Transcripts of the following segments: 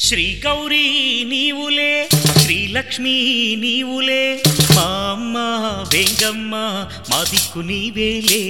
శ్రీ గౌరీ నీవులే శ్రీలక్ష్మీ నీవులే మా అమ్మ వెంగమ్మ మా దిక్కు నీవేలే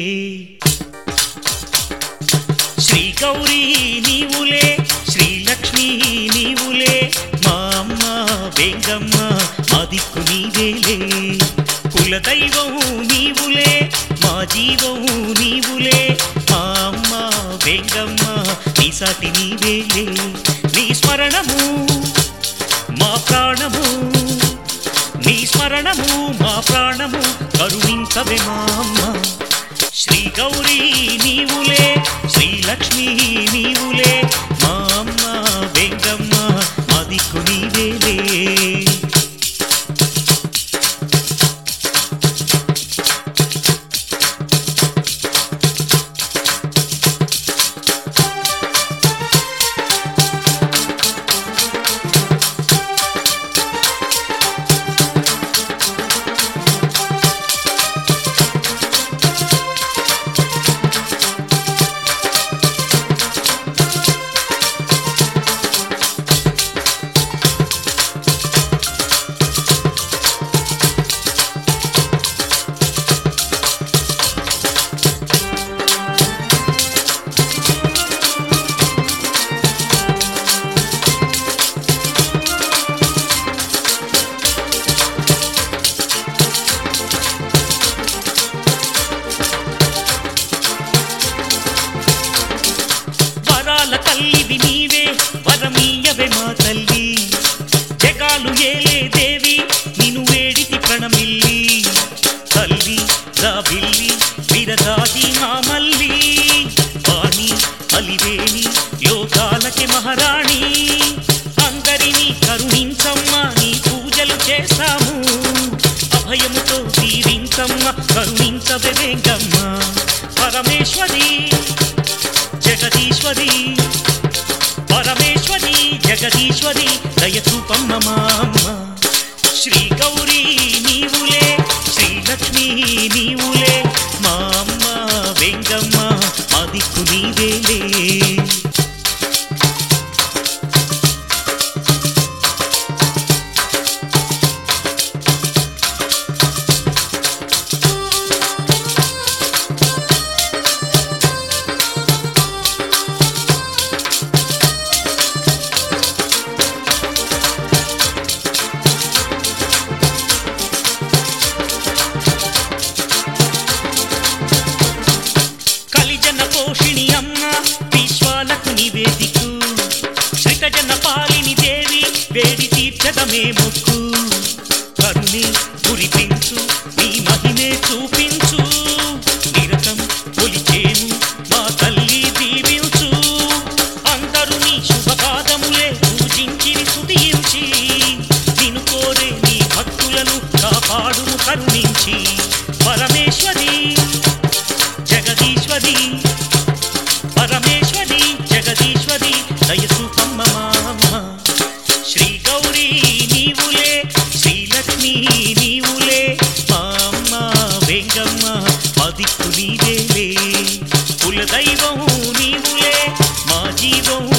శ్రీ గౌరీ నీవులే శ్రీలక్ష్మీ నీవులే మా అమ్మ వెంగమ్మ మా దిక్కు నీవేలే కులదైవం నీవులే మా జీవం నీవులే మా అమ్మ వెంగమ్మ నీ సాటి నీవేలే నీ స్మరణము మా ప్రాణము నీ స్మరణము మా ప్రాణము కరుణించవే మా అమ్మ శ్రీ గౌరీ నీవులే శ్రీలక్ష్మీ నీవులే మా అమ్మ వెంగమ్మ మా దిక్కు నీవేలే వరాల తల్లివి నీవే వరమీయవే మా తల్లి జగాలు ఏలే దేవి నిన్ను వేడితి ప్రణమిల్లి తల్లి రాబిల్లి విరదాది మా మల్లి వాణి అలివేణి లోకాలకి మహారాణి అందరినీ కరుణించమ్మా నీ పూజలు చేస్తాము అభయముతో దీవించమ్మ కరుణించవే వేంగమ్మ పరమేశ్వరి జగదీశ్వరి పరమేశ్వరి జగదీశ్వరి దయచూపమ్మ మా అమ్మ శ్రీ గౌరీ నీవులే శ్రీలక్ష్మీ నీవులే మా అమ్మ వెంగమ్మ మా దిక్కు నీవేలే కలిజన పోషిణి అమ్మ విశ్వాలకు నివేదికు శ్రితజన పాలిని దేవి వేడి తీర్చదమే మొక్కు కరుణే కురిపించు నీ మహిమే చూపించు నిరతం కొలిచేను మా తల్లి దీవించు అందరూ నీ శుభపాదములే పూజించి స్తుతించి నిన్ను కోరే నీ భక్తులను కాపాడును కరుణించి పరమేశ్వరి జగదీశ్వరి పరమేశ్వరి జగదీశ్వరి దయసూపమ్మ మామ్మ శ్రీ గౌరీ నీవులే శ్రీలక్ష్మీ నీవులే మామ్మ వెంగమ్మ మదిక్కు నీవేలే కులదైవం నీవులే మా జీవం